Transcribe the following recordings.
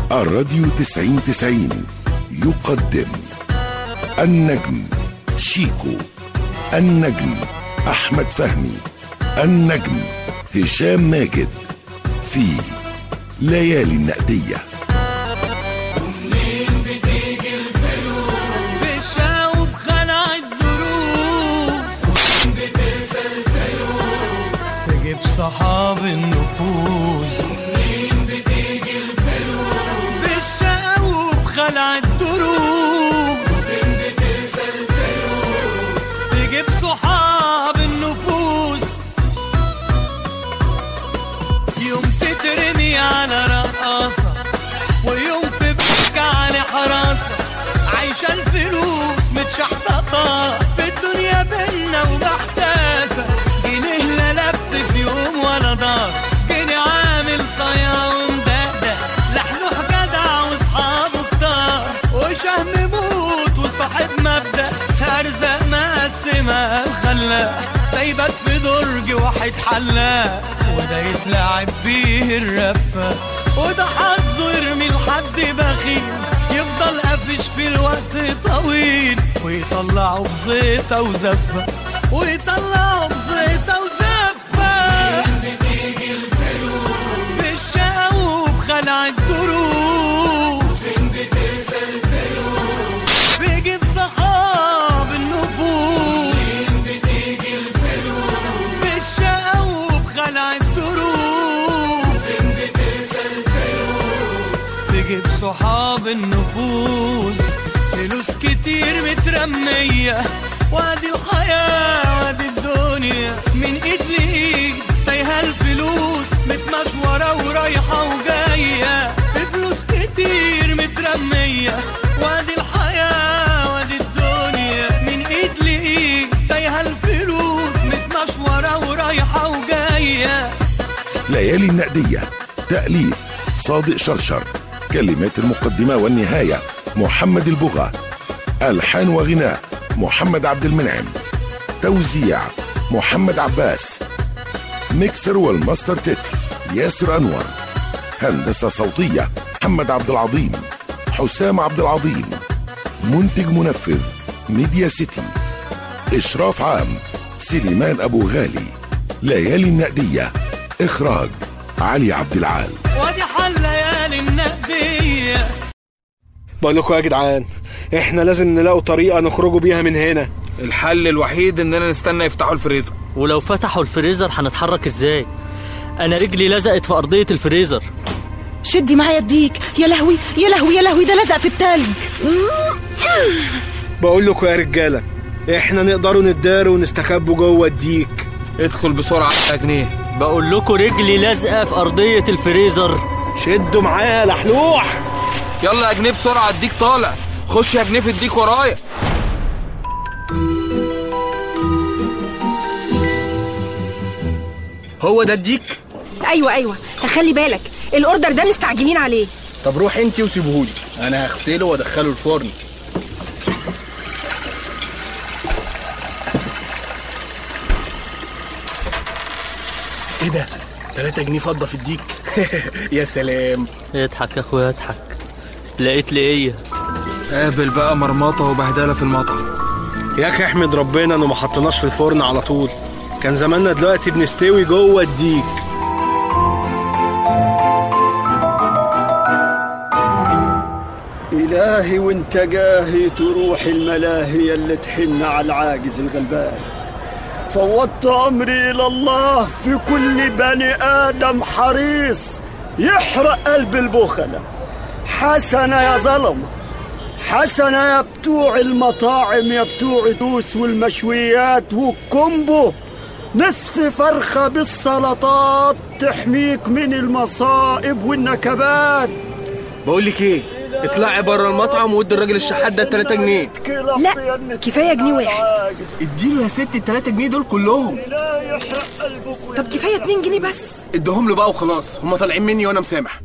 الراديو تسعين تسعين يقدم النجم شيكو النجم أحمد فهمي النجم هشام ماجد في ليالي النقديه بشاوب خلع الدروس تجيب صحاب النفوس بالشاوب خلع الدروس تجيب صحاب النفوس يوم تترمي على رقاصة ويوم في بك على حراسة عايشة الفلوس متشحططة في الدنيا بينا ومحتاسة جنيه لا لف في يوم ولا دار جنيه عامل صيا ومدقدق لحلوح جدع واصحابه كتار وشهم موت وصاحب مبدأ أرزاق مقسمة خلاق دايبات في درج واحد حلاق وده يتلعب بيه الرفة وده حظه يرمي لحد بخيل يفضل قافش في الوقت طويل ويطلعه بزيطة وزفة ويطلعه بزيطة وزفة بتيجي الفلوس بالشقا وبخلع الدروس بترسل الفلوس بيجيب صحاب النفوس بتيجي الفلوس بالشقا وبخلع الدروس بترسل تجيب صحاب النفوس فلوس كتير مترمية وادي الحياة وادي الدنيا من ايد لايد تايهة الفلوس متمشورة ورايحة وجاية فلوس كتير مترمية وادي الحياة وادي الدنيا من ايد لايد تايهة الفلوس متمشورة ورايحة وجاية ليالي النقدية تأليف صادق شرشر كلمات المقدمة والنهاية محمد البغا ألحان وغناء محمد عبد المنعم توزيع محمد عباس ميكسر والماستر تتر ياسر أنور هندسة صوتية محمد عبد العظيم حسام عبد العظيم منتج منفذ ميديا سيتي إشراف عام سليمان أبو غالي ليالي النقدية إخراج علي عبد العال وادي حل ليالي النقدية بقول لكم يا جدعان احنا لازم نلاقوا طريقه نخرجوا بيها من هنا الحل الوحيد اننا نستنى يفتحوا الفريزر ولو فتحوا الفريزر هنتحرك ازاي انا رجلي لزقت في ارضيه الفريزر شدي معايا اديك يا لهوي يا لهوي يا لهوي ده لزق في التلج بقول لكم يا رجاله احنا نقدروا نداروا ونستخبوا جوه الديك ادخل بسرعه يا جنيه بقول لكم رجلي لازقه في ارضيه الفريزر شدوا معايا يا لحلوح يلا يا جنيه بسرعه الديك طالع خش يا جنيه في الديك ورايا هو ده الديك ايوه ايوه خلي بالك الاوردر ده مستعجلين عليه طب روح انت وسيبهولي انا هغسله وادخله الفرن ايه ده 3 جنيه فضه في الديك يا سلام اضحك يا اخويا اضحك لقيت لي ايه قابل بقى مرمطه وبهدله في المطعم يا اخي احمد ربنا انه ما حطيناش في الفرن على طول كان زماننا دلوقتي بنستوي جوه الديك إلهي وانت جاهي تروح الملاهي اللي تحن على العاجز الغلبان فوضت أمري إلى الله في كل بني آدم حريص يحرق قلب البخلة حسنة يا ظلمة حسنة يا بتوع المطاعم يا بتوع دوس والمشويات والكومبو نصف فرخة بالسلطات تحميك من المصائب والنكبات بقول لك ايه اطلعي بره المطعم وادي الراجل الشحات ده 3 جنيه لا كفايه جنيه واحد اديله يا ست ال 3 جنيه دول كلهم طب كفايه 2 جنيه بس اديهم له بقى وخلاص هما طالعين مني وانا مسامح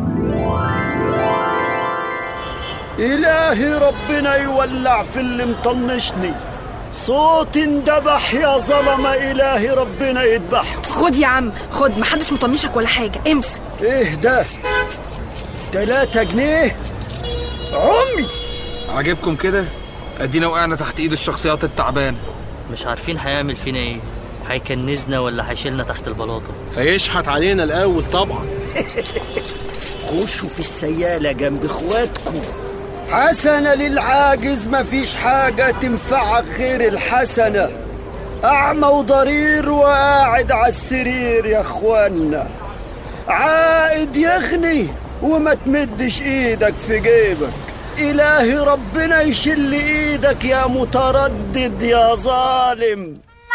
إلهي ربنا يولع في اللي مطنشني صوت اندبح يا ظلمة إلهي ربنا يذبح خد يا عم خد محدش مطنشك ولا حاجه امسك إيه ده تلاتة جنيه عمي عاجبكم كده ادينا وقعنا تحت ايد الشخصيات التعبانه مش عارفين هيعمل فينا ايه هيكنزنا ولا هيشيلنا تحت البلاطه هيشحت علينا الاول طبعا خشوا في السيالة جنب اخواتكم حسنة للعاجز مفيش حاجة تنفعك غير الحسنة أعمى وضرير وقاعد على السرير يا اخوانا عائد يغني وما تمدش ايدك في جيبك إلهي ربنا يشل ايدك يا متردد يا ظالم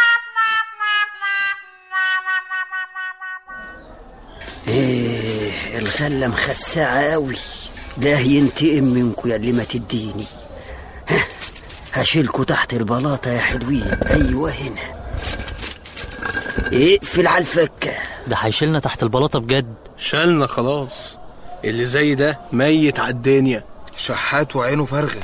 ايه الغلة مخسعة قوي ده ينتقم منكم يا اللي ما تديني ها، هشيلكوا تحت البلاطة يا حلوين ايوه هنا اقفل على الفكة ده هيشيلنا تحت البلاطه بجد شالنا خلاص اللي زي ده ميت على الدنيا شحات وعينه فارغه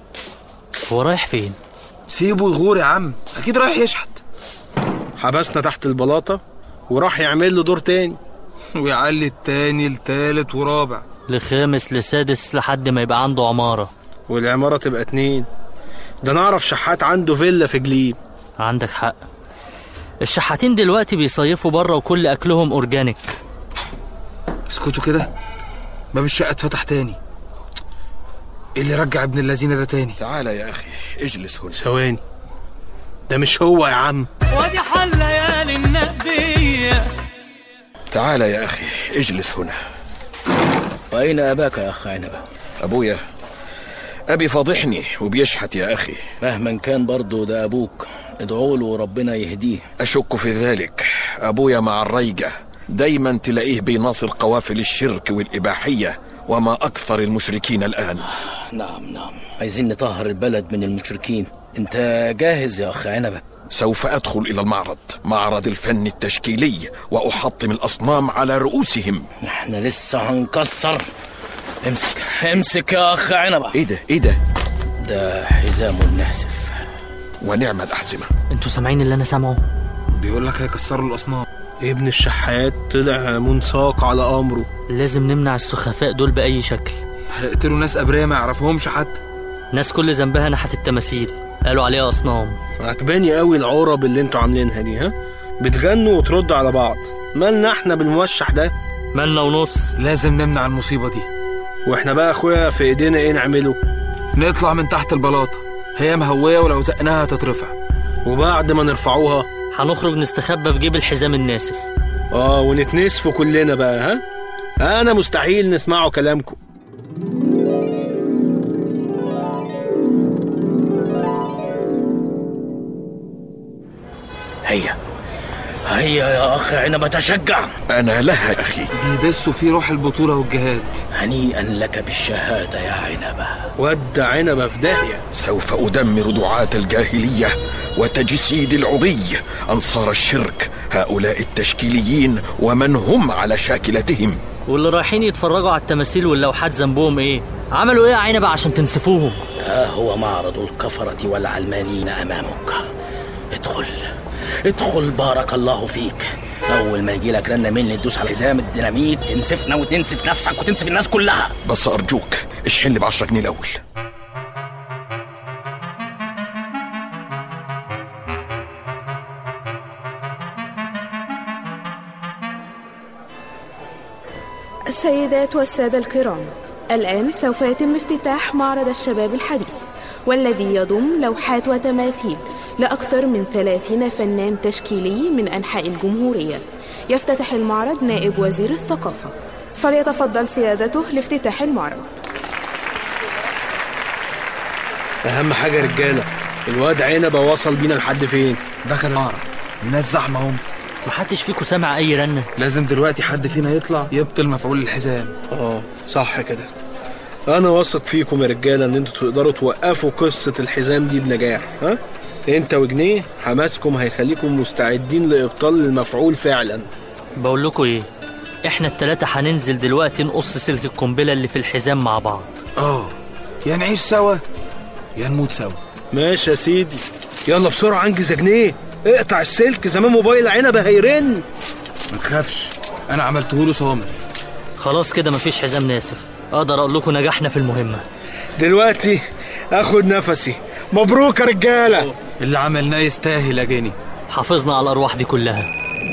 هو رايح فين سيبه يغور يا عم اكيد رايح يشحت حبسنا تحت البلاطه وراح يعمل له دور تاني ويعلي التاني التالت ورابع لخامس لسادس لحد ما يبقى عنده عماره والعماره تبقى اتنين ده نعرف شحات عنده فيلا في جليم عندك حق الشحاتين دلوقتي بيصيفوا بره وكل اكلهم اورجانيك اسكتوا كده باب الشقه اتفتح تاني ايه اللي رجع ابن اللذينه ده تاني تعال يا أخي اجلس هنا ثواني ده مش هو يا عم وادي حل ليالي النقدية تعال يا أخي اجلس هنا وأين أباك يا أخ عنبة؟ أبويا أبي فاضحني وبيشحت يا أخي مهما كان برضه ده أبوك ادعوا له ربنا يهديه أشك في ذلك أبويا مع الريجة دايما تلاقيه بيناصر قوافل الشرك والإباحية وما أكثر المشركين الآن نعم نعم عايزين نطهر البلد من المشركين انت جاهز يا أخ عنبة سوف أدخل إلى المعرض معرض الفن التشكيلي وأحطم الأصنام على رؤوسهم احنا لسه هنكسر امسك امسك يا أخ عنبة إيه ده إيه ده ده حزام الناسف ونعم الأحزمة انتوا سامعين اللي انا سامعه بيقول لك هيكسروا الاصنام ابن الشحات طلع منساق على أمره لازم نمنع السخفاء دول باي شكل هيقتلوا ناس ابرياء ما يعرفهمش حتى ناس كل ذنبها ناحيه التماثيل قالوا عليها اصنام عجباني قوي العرب اللي انتوا عاملينها دي ها بتغنوا وتردوا على بعض مالنا احنا بالموشح ده مالنا ونص لازم نمنع المصيبه دي واحنا بقى اخويا في ايدينا ايه نعمله نطلع من تحت البلاطه هي مهويه ولو زقناها هتترفع وبعد ما نرفعوها هنخرج نستخبى في جيب الحزام الناسف اه ونتنسفوا كلنا بقى ها انا مستحيل نسمعوا كلامكم هيا هيا يا أخ عنبة تشجع أنا لها يا أخي بيدسوا فيه روح البطوله والجهاد هنيئا لك بالشهادة يا عنبة ود عنبه في داهيه سوف أدمر دعاة الجاهلية وتجسيد العري أنصار الشرك هؤلاء التشكيليين ومن هم على شاكلتهم واللي رايحين يتفرجوا على التماثيل واللوحات ذنبهم ايه عملوا ايه يا عنبه عشان تنسفوهم ها هو معرض الكفرة والعلمانيين أمامك ادخل ادخل بارك الله فيك أول ما يجي لك رنة مني تدوس على حزام الديناميت تنسفنا وتنسف نفسك وتنسف الناس كلها بس أرجوك اشحن لي بعشرة جنيه الأول السيدات والسادة الكرام الآن سوف يتم افتتاح معرض الشباب الحديث والذي يضم لوحات وتماثيل لأكثر من ثلاثين فنان تشكيلي من أنحاء الجمهورية يفتتح المعرض نائب وزير الثقافة فليتفضل سيادته لافتتاح المعرض اهم حاجه رجاله الواد عنبه وصل بينا لحد فين دخل المعرض الناس زحمه هم محدش فيكم سامع اي رنه لازم دلوقتي حد فينا يطلع يبطل مفعول الحزام اه صح كده انا واثق فيكم يا رجاله ان انتوا تقدروا توقفوا قصه الحزام دي بنجاح ها انت وجنيه حماسكم هيخليكم مستعدين لابطال المفعول فعلا بقول لكم ايه احنا التلاتة هننزل دلوقتي نقص سلك القنبله اللي في الحزام مع بعض اه يا نعيش سوا يا نموت سوا ماشي يا سيدي يلا بسرعه انجز يا جنيه اقطع السلك زمان موبايل عنبه هيرن ما تخافش انا عملته له صامت خلاص كده مفيش حزام ناسف اقدر اقول لكم نجحنا في المهمه دلوقتي اخد نفسي مبروك يا رجاله اللي عملناه يستاهل يا جني حافظنا على الارواح دي كلها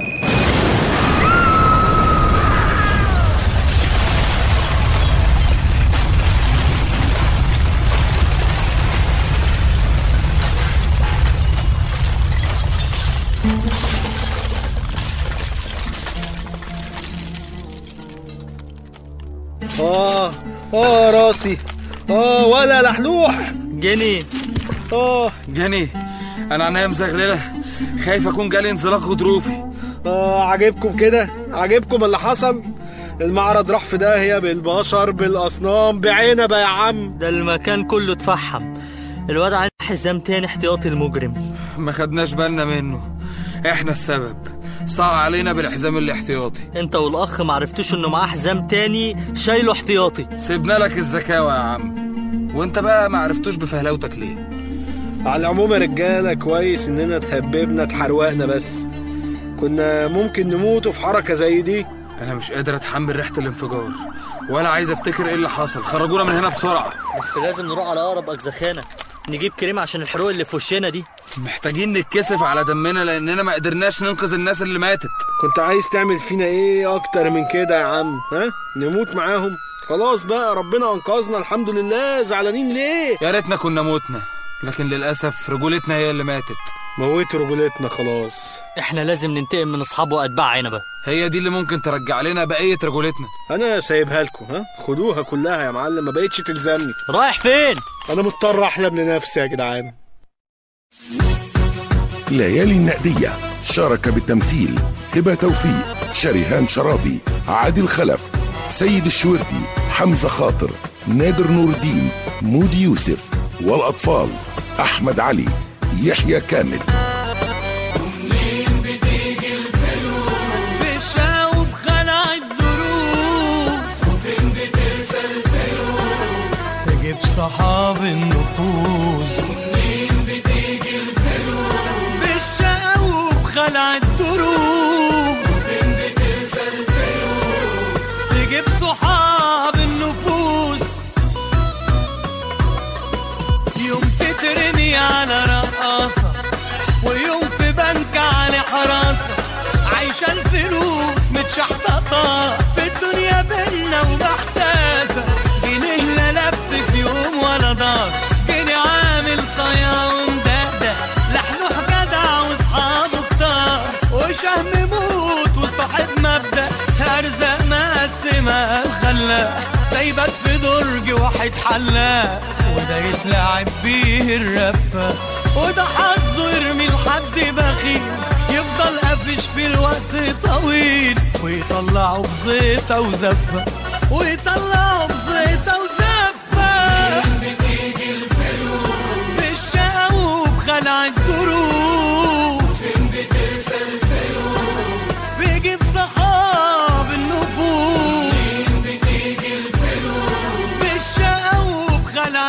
اه اه راسي اه ولا لحلوح جني اه جني انا عينيا مزغلله خايف اكون جالي انزلاق غضروفي اه عاجبكم كده عاجبكم اللي حصل المعرض راح في داهيه بالبشر بالاصنام بعنبه يا عم ده المكان كله اتفحم الواد عن حزام تاني احتياطي المجرم ما خدناش بالنا منه احنا السبب صعب علينا بالحزام الاحتياطي انت والاخ معرفتوش انه معاه حزام تاني شايله احتياطي سيبنا لك الزكاوة يا عم وانت بقى ما عرفتوش بفهلوتك ليه على العموم يا رجاله كويس اننا تهببنا اتحرقنا بس كنا ممكن نموتوا في حركه زي دي انا مش قادر اتحمل ريحة الانفجار ولا عايز افتكر ايه اللي حصل خرجونا من هنا بسرعة بس لازم نروح على اقرب اجزخانه نجيب كريم عشان الحروق اللي في وشنا دي محتاجين نتكسف على دمنا لاننا ما قدرناش ننقذ الناس اللي ماتت كنت عايز تعمل فينا ايه اكتر من كده يا عم ها نموت معاهم خلاص بقى ربنا انقذنا الحمد لله زعلانين ليه يا ريتنا كنا موتنا لكن للاسف رجولتنا هي اللي ماتت موت رجولتنا خلاص احنا لازم ننتقم من اصحاب واتباع عنبه هي دي اللي ممكن ترجع لنا بقية رجولتنا انا سايبها لكم ها خدوها كلها يا معلم ما بقتش تلزمني رايح فين انا مضطر احلم لنفسي يا جدعان ليالي النقدية شارك بالتمثيل هبة توفيق شريهان شرابي عادل خلف سيد الشوردي حمزة خاطر نادر نور الدين مودي يوسف والأطفال أحمد علي يحيى كامل بشاوب خلع الدروس وفين بترسى الفلوس تجيب صحاب النفوس ومنين بتيجي الفلوس بالشاوب خلع الدروس وفين بترسى الفلوس تجيب صحاب النفوس يوم تترمي على رقاصة ويوم في بنك على حراسة عايشة الفلوس متشحططة في الدنيا بينا ومحتاسة جنيه لا لف في يوم ولا دار جنيه عامل صيا ومدقدق لحلوح جدع واصحابه كتار وشهم موت وصاحب مبدأ أرزاق مقسمة خلاق ده يبات في درج واحد حلاق وده يتلعب بيه الرفة وده حظه يرمي لحد بخيل يفضل قافش في الوقت طويل ويطلعه بزيطة وزفة ويطلعه بزيطة وزفة بتيجي الفلوس بالشقا وبخلع الدروس فين بترسى الفلوس بيجيب صحاب النفوس فين بتيجي الفلوس بالشقا وبخلع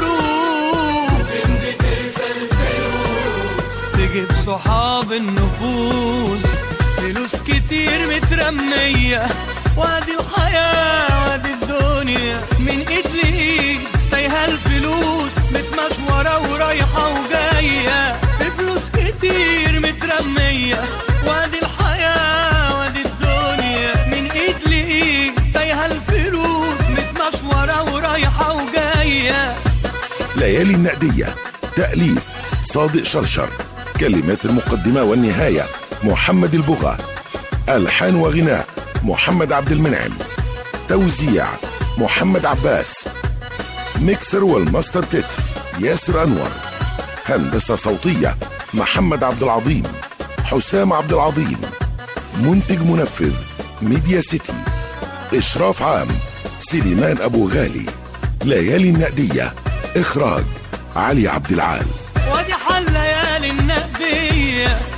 الدروس فين بترسى الفلوس تجيب صحاب النفوس فلوس كتير مترمية وادي الحياة وادي الدنيا من ايد لايد تايهة الفلوس متمشورة ورايحة وجاية بفلوس كتير مترمية وادي الحياة وادي الدنيا من ايد لايد تايهة الفلوس متمشورة ورايحة وجاية ليالي النقدية تأليف صادق شرشر كلمات المقدمة والنهاية محمد البغا ألحان وغناء محمد عبد المنعم توزيع محمد عباس ميكسر والماستر تتر ياسر أنور هندسة صوتية محمد عبد العظيم حسام عبد العظيم منتج منفذ ميديا سيتي إشراف عام سليمان أبو غالي ليالي النقدية إخراج علي عبد العال وادي حل ليالي النقدية